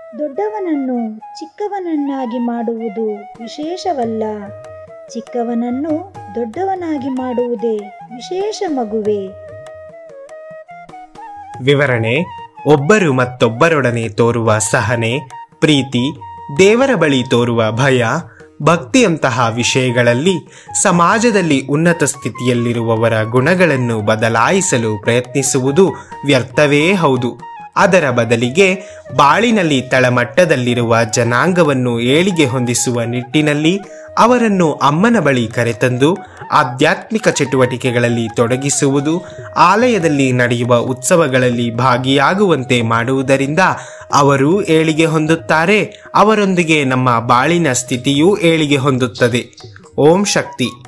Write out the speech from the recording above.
ದೊಡ್ಡವನನ್ನು ಚಿಕ್ಕವನನ್ನಾಗಿ ಮಾಡುವುದು ವಿಶೇಷವಲ್ಲ ಚಿಕ್ಕವನನ್ನು ದೊಡ್ಡವನಾಗಿ ಮಾಡುವುದೇ ವಿಶೇಷ ಮಗುವೆ ವಿವರಣೆ ಒಬ್ಬರು ಮತ್ತೊಬ್ಬರೊಡನೆ ತೋರುವ ಸಹನೆ ಪ್ರೀತಿ ದೇವರ ಬಳಿ ತೋರುವ ಭಯ ಭಕ್ತಿಯಂತಹ ವಿಷಯಗಳಲ್ಲಿ ಸಮಾಜದಲ್ಲಿ ಉನ್ನತ ಸ್ಥಿತಿಯಲ್ಲಿರುವವರ ಗುಣಗಳನ್ನು ಬದಲಾಯಿಸಲು ಪ್ರಯತ್ನಿಸುವುದು ವ್ಯರ್ಥವೇ ಹೌದು ಅದರ ಬದಲಿಗೆ ಬಾಳಿನಲ್ಲಿ ತಳಮಟ್ಟದಲ್ಲಿರುವ ಜನಾಂಗವನ್ನು ಏಳಿಗೆ ಹೊಂದಿಸುವ ನಿಟ್ಟಿನಲ್ಲಿ ಅವರನ್ನು ಅಮ್ಮನ ಬಳಿ ಕರೆತಂದು ಆಧ್ಯಾತ್ಮಿಕ ಚಟುವಟಿಕೆಗಳಲ್ಲಿ ತೊಡಗಿಸುವುದು ಆಲಯದಲ್ಲಿ ನಡೆಯುವ ಉತ್ಸವಗಳಲ್ಲಿ ಭಾಗಿಯಾಗುವಂತೆ ಮಾಡುವುದರಿಂದ ಅವರೂ ಏಳಿಗೆ ಹೊಂದುತ್ತಾರೆ ಅವರೊಂದಿಗೆ ನಮ್ಮ ಬಾಳಿನ ಸ್ಥಿತಿಯೂ ಏಳಿಗೆ ಹೊಂದುತ್ತದೆ ಓಂ ಶಕ್ತಿ